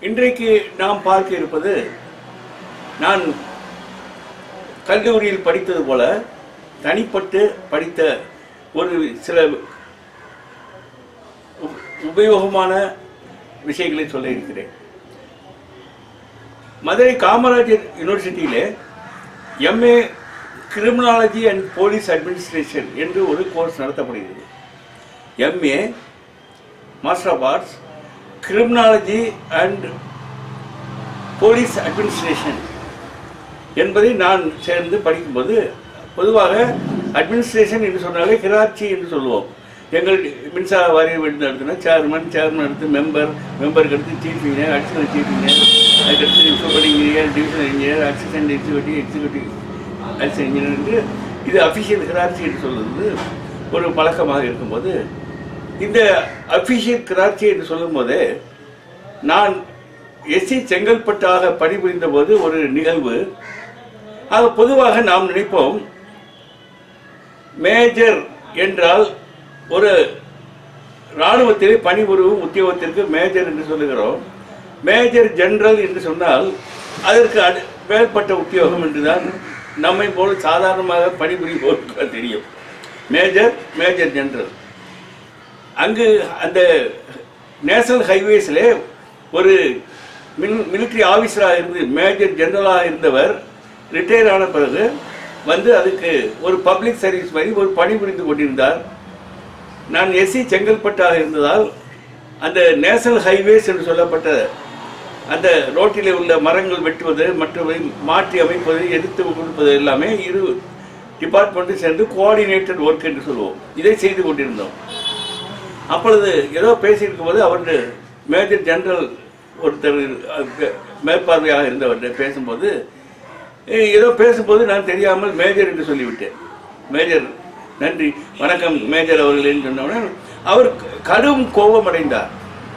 இன்றைக்கு நாம் பார்க்க இருப்பது நான் கல்லூரியில் படித்தது போல தனிப்பட்டு படித்த ஒரு சில உ- உபயோகமான விஷயங்களை சொல்ல இருக்கிறேன் மதுரை காமராஜர் யூனிவர்சிட்டியிலே MA criminology and police administration என்று ஒரு கோர்ஸ் நடத்தப்படுகிறது MA master of arts criminology and police administration என்பதை நான் சேர்ந்து படிக்கும்போது பொதுவாக அட்மினிஸ்ட்ரேஷன் என்று சொன்னாலே கிராட்சி என்று சொல்லுவோம் எங்கள் மின்சார வாரியம் எடுத்து நடத்தினா சேர்மன் சேர்மன் அடுத்து மெம்பர் மெம்பருக்கு அடுத்து chief engineer additional chief engineer அதுக்கடுத்து super engineer divisional engineer assistant executive executive assistant engineer என்று இது அஃபிஷியல் கிராட்சி என்று சொல்வது ஒரு பழக்கமாக இருக்கும்போது இந்த அஃபிஷியல் கிராட்சி என்று சொல்லும்போதே நான் எஸ்சி செங்கல்பட்டாக பணிபுரிந்த போது ஒரு நிகழ்வு ஆக பொதுவாக நாம் நினைப்போம் மேஜர் என்றால் ஒரு இராணுவத்திலே பணிபுரிவும் உத்தியோகத்திற்கு மேஜர் என்று சொல்லுகிறோம் மேஜர் ஜெனரல் என்று சொன்னால் அதற்கு அடு மேற்பட்ட உத்தியோகம் என்றுதான் நம்மை போல் சாதாரணமாக பணிபுரிவோருக்கு தெரியும் மேஜர் மேஜர் ஜெனரல் அங்கு அந்த நேஷனல் ஹைவேஸில் ஒரு மின் மிலிட்ரி ஆஃபீஸராக இருந்து மேஜர் ஜெனரலாக இருந்தவர் ரிட்டையர் ஆன பிறகு வந்து அதுக்கு ஒரு பப்ளிக் சர்வீஸ் மாதிரி ஒரு பணி புரிந்து கொண்டிருந்தார் நான் எஸ்சி செங்கல்பட்டாக இருந்ததால் அந்த நேஷனல் ஹைவேஸ் என்று சொல்லப்பட்ட அந்த ரோட்டிலே உள்ள மரங்கள் வெட்டுவது மற்றவை மாற்றி அமைப்பது எதிர்த்து கொடுப்பது எல்லாமே இரு டிபார்ட்மெண்ட்டும் சேர்ந்து கோஆர்டினேட்டட் ஒர்க் என்று சொல்லுவோம் இதை செய்து கொண்டிருந்தோம் அப்பொழுது ஏதோ பேசியிருக்கும் போது அவர் மேஜர் ஜெனரல் ஒருத்தர் அஹ், மேற்பார்வையாக இருந்தவர்கிட்ட பேசும்போது eh, ஏதோ பேசும்போது நான் தெரியாமல் மேஜர் என்று சொல்லிவிட்டேன் மேஜர் நன்றி வணக்கம் மேஜர் அவர்களேன்னு சொன்னவுடனே அவர் கடும் கோபம் அடைந்தார்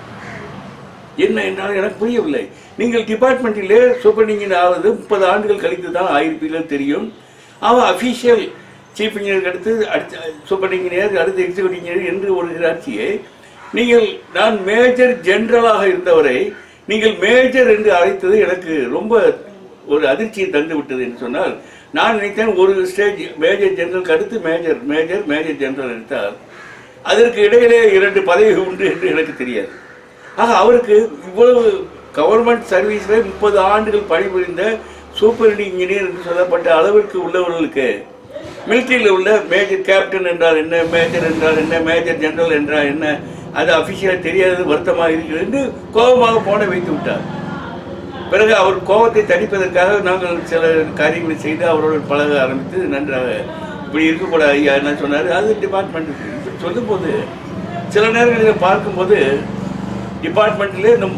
என்ன என்றால் எனக்கு புரியவில்லை நீங்கள் டிபார்ட்மெண்ட்டிலே சூப்பரிண்டிங் ஆவது முப்பது ஆண்டுகள் கழித்து தான் ஆயிருப்பீர்கள் தெரியும் அவன் அஃபீஷியல் சீஃப் இன்ஜினியருக்கு அடுத்து அடுத்து சூப்பர் இன்ஜினியர் அடுத்து எக்ஸிக்யூட்டிவ் இன்ஜினியர் என்று ஒரு கிராட்சியை நீங்கள் நான் மேஜர் ஜெனரலாக இருந்தவரை நீங்கள் மேஜர் என்று அழைத்தது எனக்கு ரொம்ப ஒரு அதிர்ச்சியை தந்து விட்டது என்று சொன்னால் நான் நினைத்தேன் ஒரு ஸ்டேஜ் மேஜர் ஜெனரலுக்கு அடுத்து மேஜர் மேஜர் மேஜர் ஜெனரல் எடுத்தால் அதற்கு இடையிலே இரண்டு பதவி உண்டு என்று எனக்கு தெரியாது ஆக அவருக்கு இவ்வளவு கவர்மெண்ட் சர்வீஸில் முப்பது ஆண்டுகள் பணிபுரிந்த சூப்பர் இன்ஜினியர் என்று சொல்லப்பட்ட அளவிற்கு உள்ளவர்களுக்கு மிலிட்டரியில் உள்ள மேஜர் கேப்டன் என்றால் என்ன மேஜர் என்றால் என்ன மேஜர் ஜெனரல் என்றால் என்ன அது அஃபிஷியலாக தெரியாதது வருத்தமாக இருக்கிறது என்று கோபமாக போன வைத்து விட்டார் பிறகு அவர் கோபத்தை தணிப்பதற்காக நாங்கள் சில காரியங்களை செய்து அவரோடு பழக ஆரம்பித்து நன்றாக இப்படி இருக்கக்கூடாது ஐயா என்ன சொன்னார் அது டிபார்ட்மெண்ட் சொல்லும்போது சில நேரங்களில் பார்க்கும்போது டிபார்ட்மெண்ட்டிலே நம்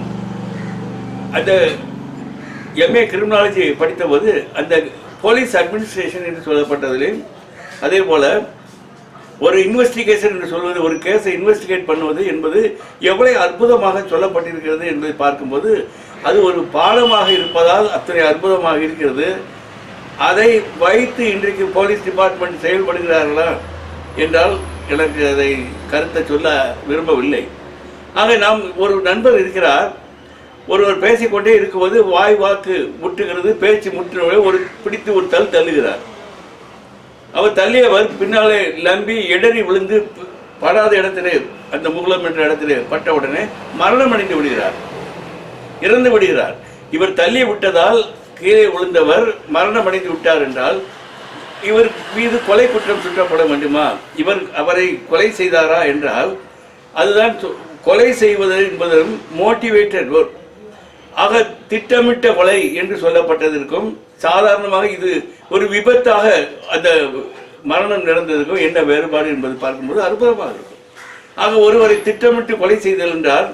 அந்த எம்ஏ கிரிமினாலஜி படித்தபோது அந்த போலீஸ் அட்மினிஸ்ட்ரேஷன் என்று சொல்லப்பட்டதிலே அதே போல ஒரு இன்வெஸ்டிகேஷன் என்று சொல்வது ஒரு கேஸை இன்வெஸ்டிகேட் பண்ணுவது என்பது எவ்வளவு அற்புதமாக சொல்லப்பட்டிருக்கிறது என்பதை பார்க்கும்போது அது ஒரு பாடமாக இருப்பதால் அத்தனை அற்புதமாக இருக்கிறது அதை வைத்து இன்றைக்கு போலீஸ் டிபார்ட்மெண்ட் செயல்படுகிறார்களா என்றால் எனக்கு அதை கருத்தை சொல்ல விரும்பவில்லை ஆக நாம் ஒரு நண்பர் இருக்கிறார் ஒருவர் பேசிக்கொண்டே இருக்கும்போது வாய் வாக்கு முட்டுகிறது பேச்சு முற்றுவதை ஒரு பிடித்து ஒரு தள் தள்ளுகிறார் அவர் தள்ளியவர் பின்னாலே லம்பி இடறி விழுந்து ப- படாத இடத்திலே அந்த முகுளம் என்ற இடத்திலே பட்ட உடனே மரணம் அடைந்து விடுகிறார் இறந்து விடுகிறார் இவர் தள்ளி விட்டதால் கீழே விழுந்தவர் மரணம் அடைந்து விட்டார் என்றால் இவர் மீது கொலை குற்றம் சுட்டப்பட வேண்டுமா இவர் அவரை கொலை செய்தாரா என்றால் அதுதான் சொ- கொலை செய்வது என்பதும் மோட்டிவேட்டட் ஆக திட்டமிட்ட கொலை என்று சொல்லப்பட்டதற்கும் சாதாரணமாக இது ஒரு விபத்தாக அந்த மரணம் நடந்ததற்கும் என்ன வேறுபாடு என்பது பார்க்கும்போது அற்புதமாக இருக்கும் ஆக ஒருவரை திட்டமிட்டு கொலை செய்தல் என்றால்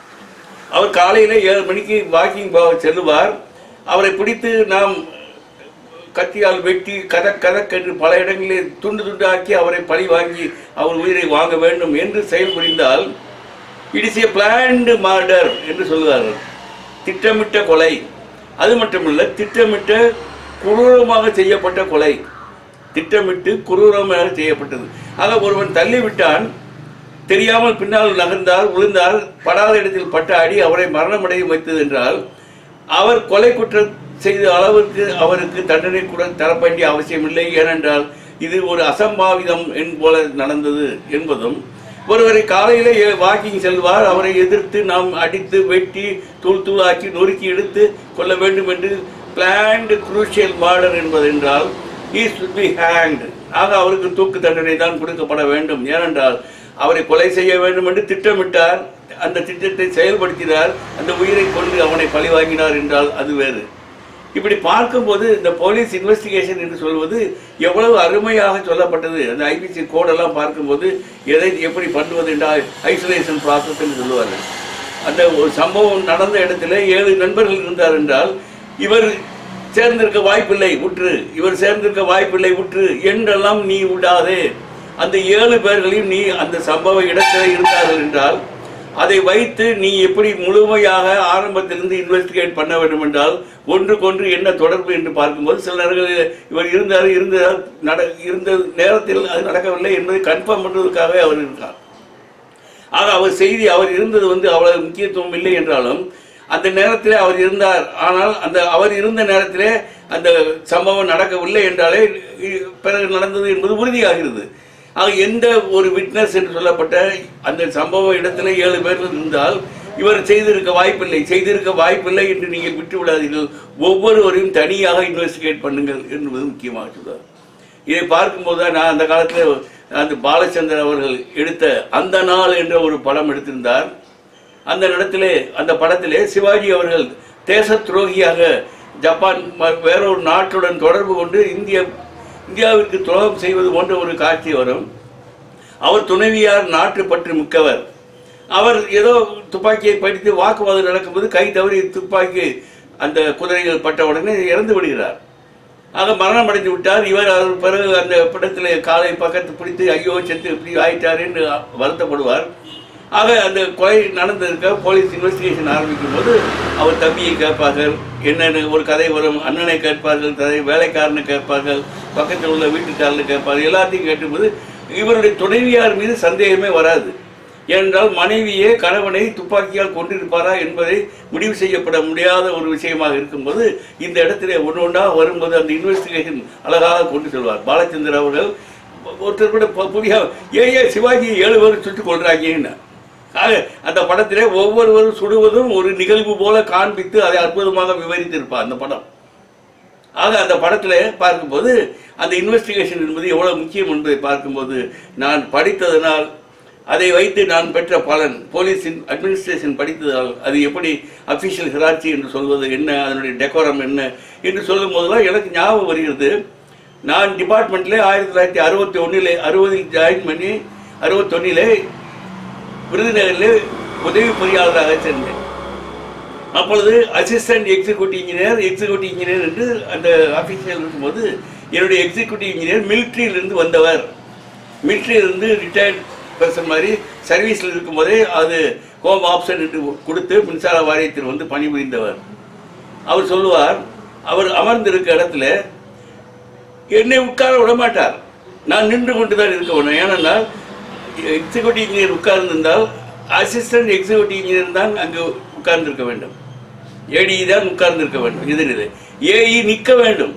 அவர் காலையில ஏழு மணிக்கு வாக்கிங் போக செல்லுவார் அவரை பிடித்து நாம் கத்தியால் வெட்டி கதக் கதக் என்று பல இடங்களில் துண்டு துண்டாக்கி அவரை பழி வாங்கி அவர் உயிரை வாங்க வேண்டும் என்று செயல் புரிந்தால் it is a planned murder என்று சொல்லுவார்கள் திட்டமிட்ட கொலை அது மட்டுமல்ல திட்டமிட்ட குரூரமாக செய்யப்பட்ட கொலை திட்டமிட்டு குரூரமாக செய்யப்பட்டது ஆக ஒருவன் தள்ளிவிட்டான் தெரியாமல் பின்னால் நகர்ந்தார் விழுந்தார் படாத இடத்தில் பட்ட அடி அவரை மரணமடைய வைத்தது என்றால் அவர் கொலை குற்றம் செய்த அளவிற்கு அவருக்கு தண்டனை கூட தர வேண்டிய அவசியமில்லை ஏனென்றால் இது ஒரு அசம்பாவிதம் என் போல நடந்தது என்பதும் ஒருவரை காலையிலே வாக்கிங் செல்வார் அவரை எதிர்த்து நாம் அடித்து வெட்டி தூள் தூளாக்கி நொறுக்கி எடுத்து கொள்ள வேண்டும் என்று பிளான்டு குரூஷியல் மார்டர் என்பதென்றால் he should be hanged ஆக அவருக்கு தூக்கு தண்டனை தான் கொடுக்கப்பட வேண்டும் ஏனென்றால் அவரை கொலை செய்ய வேண்டும் என்று திட்டமிட்டார் அந்த திட்டத்தை செயல்படுத்தினார் அந்த உயிரை கொண்டு அவனை பழிவாங்கினார் என்றால் அது வேறு இப்படி பார்க்கும்போது இந்த போலீஸ் இன்வெஸ்டிகேஷன் என்று சொல்வது எவ்வளவு அருமையாக சொல்லப்பட்டது அந்த ஐபிசி கோடெல்லாம் பார்க்கும்போது எதை எப்படி பண்ணுவது என்றால் ஐசோலேஷன் ப்ராசஸ் என்று சொல்லுவார்கள் அந்த ஒரு சம்பவம் நடந்த இடத்துல ஏழு நண்பர்கள் இருந்தார் என்றால் இவர் சேர்ந்திருக்க வாய்ப்பில்லை உற்று இவர் சேர்ந்திருக்க வாய்ப்பில்லை உற்று என்றெல்லாம் நீ விடாதே அந்த ஏழு பேர்களையும் நீ அந்த சம்பவ இடத்துல இருந்தார்கள் என்றால் அதை வைத்து நீ எப்படி முழுமையாக ஆரம்பத்திலிருந்து இன்வெஸ்டிகேட் பண்ண வேண்டும் என்றால் ஒன்றுக்கொன்று என்ன தொடர்பு என்று பார்க்கும்போது சில நேரங்களில் இவர் இருந்தார் இருந்தார் நட இருந்த நேரத்தில் அது நடக்கவில்லை என்பதை கன்ஃபார்ம் பண்ணுவதற்காகவே அவர் இருக்கார் ஆக அவர் செய்தி அவர் இருந்தது வந்து அவ்வளவு முக்கியத்துவம் இல்லை என்றாலும் அந்த நேரத்திலே அவர் இருந்தார் ஆனால் அந்த அவர் இருந்த நேரத்திலே அந்த சம்பவம் நடக்கவில்லை என்றாலே இ- பிறகு நடந்தது என்பது உறுதியாகிறது ஆக எந்த ஒரு விட்னஸ் என்று சொல்லப்பட்ட அந்த சம்பவ இடத்துல ஏழு பேர் இருந்தால் இவர் செய்திருக்க வாய்ப்பில்லை செய்திருக்க வாய்ப்பில்லை என்று நீங்கள் விட்டு விடாதீர்கள் ஒவ்வொருவரையும் தனியாக இன்வெஸ்டிகேட் பண்ணுங்கள் என்பது முக்கியமாக சொல்றார் இதை பார்க்கும்போது தான் நான் அந்த காலத்தில் அந்த பாலச்சந்தர் அவர்கள் எடுத்த அந்த நாள் என்ற ஒரு படம் எடுத்திருந்தார் அந்த இடத்திலே அந்த படத்திலே சிவாஜி அவர்கள் தேச துரோகியாக ஜப்பான் ம- வேறொரு நாட்டுடன் தொடர்பு கொண்டு இந்திய இந்தியாவிற்கு துரோகம் செய்வது போன்ற ஒரு காட்சி வரும் அவர் துணைவியார் நாட்டு பற்று மிக்கவர் அவர் ஏதோ துப்பாக்கியை படித்து வாக்குவாதம் நடக்கும்போது கை தவறி துப்பாக்கி அந்த குதிரைகள் பட்ட உடனே இறந்து விடுகிறார் ஆக மரணம் அடைந்து விட்டார் இவர் அவர் பிறகு அந்த படத்தில் காலை பக்கத்து பிடித்து ஐயோ செத்து இப்படி ஆயிட்டாருன்னு வருத்தப்படுவார் ஆக அந்த கொலை நடந்ததுக்காக போலீஸ் இன்வெஸ்டிகேஷன் ஆரம்பிக்கும் போது அவர் தம்பியை கேட்பார்கள் என்னென்ன ஒரு கதை வரும் அண்ணனை கேட்பார்கள் கதை வேலைக்காரனை கேட்பார்கள் பக்கத்தில் உள்ள வீட்டுக்காரனை கேட்பார்கள் எல்லாத்தையும் கேட்டும்போது இவருடைய துணைவியார் மீது சந்தேகமே வராது ஏனென்றால் மனைவியே கணவனை துப்பாக்கியால் கொண்டிருப்பாரா என்பதை முடிவு செய்யப்பட முடியாத ஒரு விஷயமாக இருக்கும்போது இந்த இடத்திலே ஒன்று ஒன்றா வரும்போது அந்த இன்வெஸ்டிகேஷன் அழகாக கொண்டு செல்வார் பாலச்சந்தர் அவர்கள் ஒருத்தர் கூட பு- புதிய ஏன் ஏன் சிவாஜியை ஏழு பேர் சுட்டுக் கொள்றாங்கன்னு ஆக அந்த படத்திலே ஒவ்வொருவரும் சுடுவதும் ஒரு நிகழ்வு போல காண்பித்து அதை அற்புதமாக விவரித்திருப்பார் அந்த படம் ஆக அந்த படத்தில் பார்க்கும்போது அந்த இன்வெஸ்டிகேஷன் என்பது எவ்வளவு முக்கியம் என்பதை பார்க்கும்போது நான் படித்ததனால் அதை வைத்து நான் பெற்ற பலன் போலீஸ் அட்மினிஸ்ட்ரேஷன் படித்ததால் அது எப்படி அஃபிஷியல் ஹிராட்சி என்று சொல்வது என்ன அதனுடைய டெக்கோரம் என்ன என்று சொல்லும் போதெல்லாம் எனக்கு ஞாபகம் வருகிறது நான் டிபார்ட்மெண்ட்ல ஆயிரத்தி தொள்ளாயிரத்தி அறுபத்தி ஒன்றிலே அறுபதில் ஜாயின் பண்ணி அறுபத்தொன்னிலே விருதுநகரில் உதவி பொறியாளராக சேர்ந்தேன் அப்பொழுது assistant executive engineer executive engineer என்று அந்த ஆஃபீஸில் இருக்கும்போது என்னுடைய எக்ஸிக்யூட்டிவ் இன்ஜினியர் மிலிட்ரியிலிருந்து வந்தவர் மிலிட்ரியிலிருந்து ரிட்டையர்ட் பர்சன் மாதிரி சர்வீஸில் இருக்கும்போதே அது ஹோம் ஆப்ஷன் என்று கொடுத்து மின்சார வாரியத்தில் வந்து பணிபுரிந்தவர் அவர் சொல்லுவார் அவர் அமர்ந்திருக்க இடத்துல என்னை உட்கார விட மாட்டார் நான் நின்று கொண்டு தான் இருக்க வேண்டும் ஏனென்றால் எக்ஸிக்யூட்டிவ் இன்ஜினியர் உட்கார்ந்திருந்தால் அசிஸ்டன்ட் எக்ஸிக்யூட்டிவ் இன்ஜினியர் தான் அங்கு உட்கார்ந்திருக்க வேண்டும் ஏடி தான் உட்கார்ந்திருக்க வேண்டும் எதிரில் ஏஇ நிற்க வேண்டும்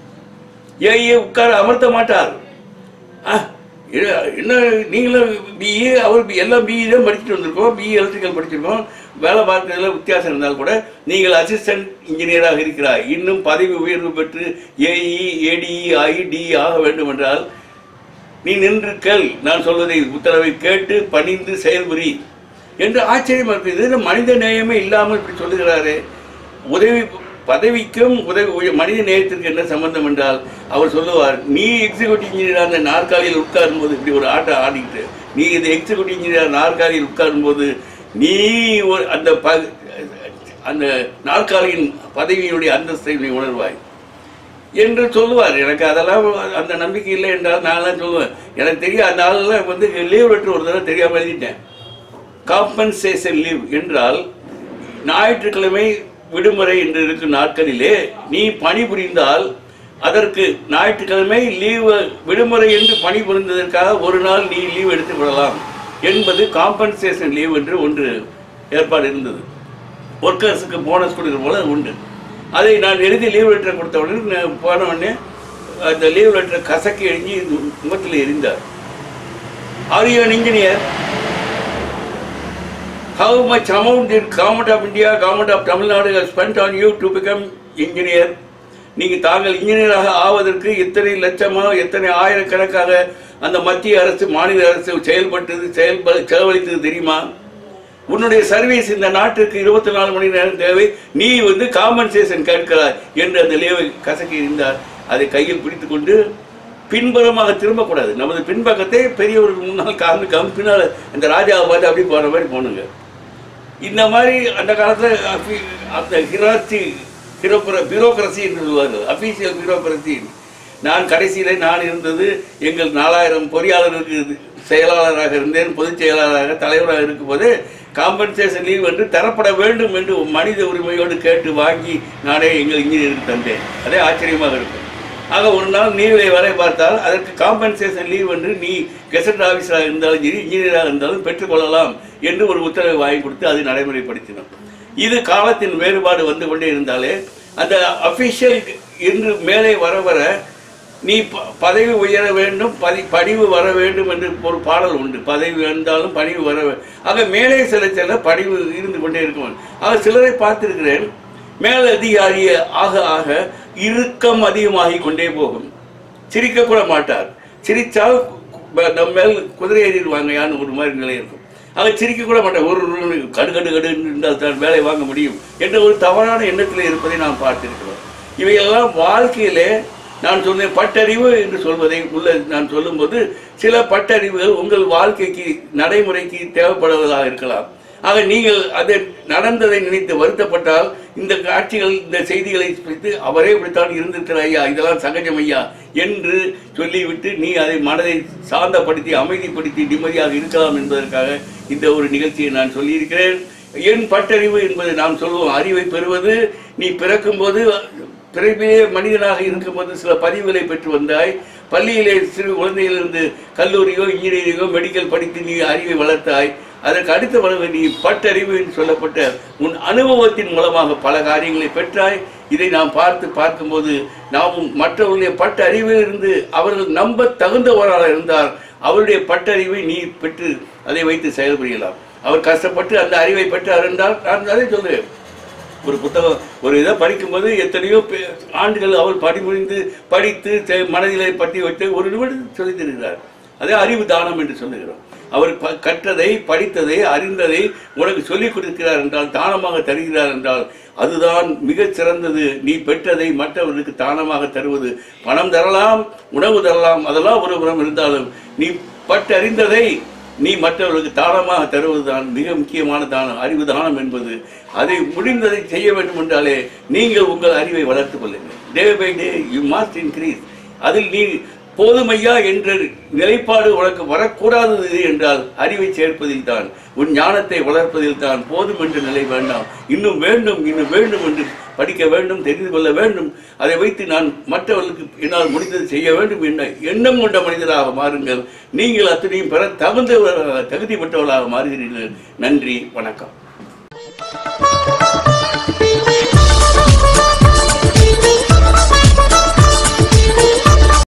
ஏஇ உட்கார அமர்த்த மாட்டார் ஆ, இது- என்ன நீங்களும் பிஇ அவர் BE எல்லாம் பிஇ தான் படிச்சுட்டு வந்திருக்கோம் பிஇ எலக்ட்ரிக்கல் படிச்சிருக்கோம் வேலை பார்க்கறதுல வித்தியாசம் இருந்தால் கூட நீங்கள் அசிஸ்டன்ட் இன்ஜினியராக இருக்கிறார் இன்னும் பதவி உயர்வு பெற்று ஏஇ ஏடிஇ ஐடி ஆக வேண்டும் என்றால் நீ நின்று கேள் நான் சொல்வதை உத்தரவை கேட்டு பணிந்து செயல்புரி என்று ஆச்சரியமா இருக்கு இது என்ன மனித நேயமே இல்லாமல் இப்படி சொல்லுகிறாரே உதவி பதவிக்கும் உதவி உய- மனித நேயத்திற்கு என்ன சம்பந்தம் என்றால் அவர் சொல்லுவார் நீ எக்ஸிக்யூட்டிவ் இன்ஜினியர் அந்த நாற்காலியில் உட்காரும் போது இப்படி ஒரு ஆட்டம் ஆடிட்டு நீ இது எக்ஸிக்யூட்டிவ் இன்ஜினியர் நாற்காலியில் உட்காரும் போது நீ ஒரு அந்த ப அந்த நாற்காலியின் பதவியினுடைய அந்தஸ்தை நீ உணர்வாய் என்று சொல்லுவார் எனக்கு அதெல்லாம் அந்த நம்பிக்கை இல்லை என்றால் நான்லாம் சொல்லுவேன் எனக்கு தெரியும் அந்த ஆளெல்லாம் வந்து லீவ் லெட்டர் ஒரு தடவை தெரியாமல் எழுதிட்டேன் காம்பன்சேஷன் லீவ் என்றால் ஞாயிற்றுக்கிழமை விடுமுறை என்று இருக்கும் நாட்களிலே நீ பணிபுரிந்தால் அதற்கு ஞாயிற்றுக்கிழமை லீவு விடுமுறை என்று பணிபுரிந்ததற்காக ஒரு நாள் நீ லீவ் எடுத்துக் கொள்ளலாம் என்பது காம்பன்சேஷன் லீவ் என்று ஒன்று ஏற்பாடு இருந்தது ஒர்க்கர்ஸுக்கு போனஸ் கொடுக்குற போல உண்டு அதை நான் எழுதி லீவ் லெட்டர் கொடுத்த உடனே நான் போன உடனே அந்த லீவ் லெட்டரை கசக்கி எரிஞ்சு முகத்தில் எரிந்தார் are you an engineer how much amount did government of India, government of Tamil Nadu has spent on you to become engineer? நீங்க தாங்கள் இன்ஜினியராக ஆவதற்கு எத்தனை லட்சமா எத்தனை ஆயிரக்கணக்காக அந்த மத்திய அரசு மாநில அரசு செயல்பட்டது செயல்ப செலவழித்தது தெரியுமா உன்னுடைய சர்வீஸ் இந்த நாட்டுக்கு இருபத்தி நாலு மணி நேரம் தேவை நீ வந்து காம்பன்சேஷன் கேட்கிறாய் என்று அந்த லேவை கசக்கி இருந்தார் அதை கையில் பிடித்துக்கொண்டு பின்புறமாக திரும்பக்கூடாது நமது பின்பக்கத்தை பெரியவருக்கு முன்னால் காமி காமி பின்னால் அந்த ராஜாவை பார்த்து அப்படி போகிற மாதிரி போகணுங்க இந்த மாதிரி அந்த காலத்தில் அஃபி- அந்த ஹிராச்சி ஹிரோக்ர பியூரோக்ரஸி என்று சொல்லுவார்கள் அஃபீஷியல் பியூரோக்ரஸி நான் கடைசியில் நான் இருந்தது எங்கள் நாலாயிரம் பொறியாளருக்கு செயலாளராக இருந்தேன் பொதுச் செயலாளராக தலைவராக இருக்கும்போது காம்பன்சேஷன் லீவ் என்று தரப்பட வேண்டும் என்று மனித உரிமையோடு கேட்டு வாங்கி நானே எங்கள் இன்ஜினியருக்கு தந்தேன் அதே ஆச்சரியமாக இருக்கும் ஆக ஒரு நாள் நீவிலை வரை பார்த்தால் அதற்கு காம்பன்சேஷன் லீவ் என்று நீ கெசட் ஆஃபீஸராக இருந்தாலும் சரி இன்ஜினியராக இருந்தாலும் பெற்றுக்கொள்ளலாம் என்று ஒரு உத்தரவை வாங்கி கொடுத்து அதை நடைமுறைப்படுத்தினோம் இது காலத்தின் வேறுபாடு வந்து கொண்டே இருந்தாலே அந்த அஃபிஷியல் என்று மேலே வர வர நீ ப- பதவி உயர வேண்டும் பதி பணிவு வர வேண்டும் என்று ஒரு பாடல் உண்டு பதவி வந்தாலும் பணிவு வர வே- ஆக மேலே சில சில பணிவு இருந்து கொண்டே இருக்கும் ஆக சிலரை பார்த்திருக்கிறேன் மேலதிகாரி ஆக ஆக இறுக்கம் அதிகமாகி கொண்டே போகும் சிரிக்க கூட மாட்டார் சிரிச்சால் கு- நம்ம மேல் குதிரை ஏறிடுவாங்கயான்னு ஒரு மாதிரி நிலை இருக்கும் ஆக சிரிக்க கூட மாட்டார் ஒரு ஒரு கடு கடு கடு இருந்தால் தான் வேலை வாங்க முடியும் என்ற ஒரு தவறான எண்ணத்தில் இருப்பதை நாம் பார்த்திருக்கிறோம் இவையெல்லாம் வாழ்க்கையிலே நான் சொன்னேன் பட்டறிவு என்று சொல்வதை உள்ள நான் சொல்லும்போது சில பட்டறிவுகள் உங்கள் வாழ்க்கைக்கு நடைமுறைக்கு தேவைப்படுவதாக இருக்கலாம் ஆக நீங்கள் அதை நடந்ததை நினைத்து வருத்தப்பட்டால் இந்த காட்சிகள் இந்த செய்திகளை குறித்து அவரே இப்படித்தான் இருந்திருக்கிறார் ஐயா இதெல்லாம் சகஜம் ஐயா என்று சொல்லிவிட்டு நீ அதை மனதை சாந்தப்படுத்தி அமைதிப்படுத்தி நிம்மதியாக இருக்கலாம் என்பதற்காக இந்த ஒரு நிகழ்ச்சியை நான் சொல்லியிருக்கிறேன் என் பட்டறிவு என்பது நாம் சொல்வோம் அறிவை பெறுவது நீ பிறக்கும்போது பிறப்பிலே மனிதனாக இருக்கும்போது சில பதிவுகளை பெற்று வந்தாய் பள்ளியிலே சிறு குழந்தையிலிருந்து கல்லூரியோ இன்ஜினியரிங்கோ மெடிக்கல் படித்து நீ அறிவை வளர்த்தாய் அதற்கு அடுத்த வளர்வு நீ பட்டறிவு என்று சொல்லப்பட்ட உன் அனுபவத்தின் மூலமாக பல காரியங்களை பெற்றாய் இதை நாம் பார்த்து பார்க்கும்போது நாமும் மற்றவர்களுடைய பட்ட அறிவில் இருந்து அவர்கள் நம்ப தகுந்தவராக இருந்தால் அவருடைய பட்டறிவை நீ பெற்று அதை வைத்து செயல்புரியலாம் அவர் கஷ்டப்பட்டு அந்த அறிவை பெற்றார் என்றால் நான் அதை சொல்லுவேன் ஒரு புத்தகம் ஒரு இதை படிக்கும்போது எத்தனையோ பே- ஆண்டுகள் அவர் படிமுடிந்து படித்து தெ- மனதிலே பற்றி வைத்து ஒரு நிமிடம் சொல்லி தருகிறார் அதே அறிவு தானம் என்று சொல்லுகிறோம் அவர் ப- கற்றதை படித்ததை அறிந்ததை உனக்கு சொல்லிக் கொடுக்கிறார் என்றால் தானமாக தருகிறார் என்றால் அதுதான் மிகச் சிறந்தது நீ பெற்றதை மற்றவர்களுக்கு தானமாக தருவது பணம் தரலாம் உணவு தரலாம் அதெல்லாம் ஒரு புறம் இருந்தாலும் நீ பட்டறிந்ததை நீ மற்றவர்களுக்கு தானமாக தருவதுதான் மிக முக்கியமான தானம் அறிவு தானம் என்பது அதை முடிந்ததை செய்ய வேண்டும் என்றாலே நீங்கள் உங்கள் அறிவை வளர்த்துக் கொள்ளுங்கள் day by day you must increase அதில் நீ போதுமையா என்ற நிலைப்பாடு உனக்கு வரக்கூடாதது என்றால் அறிவை சேர்ப்பதில் தான் உன் ஞானத்தை வளர்ப்பதில் தான் போதும் என்ற நிலை வேண்டாம் இன்னும் வேண்டும் இன்னும் வேண்டும் என்று படிக்க வேண்டும் தெரிந்து கொள்ள வேண்டும் அதை வைத்து நான் மற்றவர்களுக்கு என்னால் முடிந்தது செய்ய வேண்டும் என்ற எண்ணம் கொண்ட மனிதராக மாறுங்கள் நீங்கள் அத்தனையும் பெற தகுந்தவர்களாக தகுதி பெற்றவர்களாக மாறுகிறீர்கள் நன்றி வணக்கம்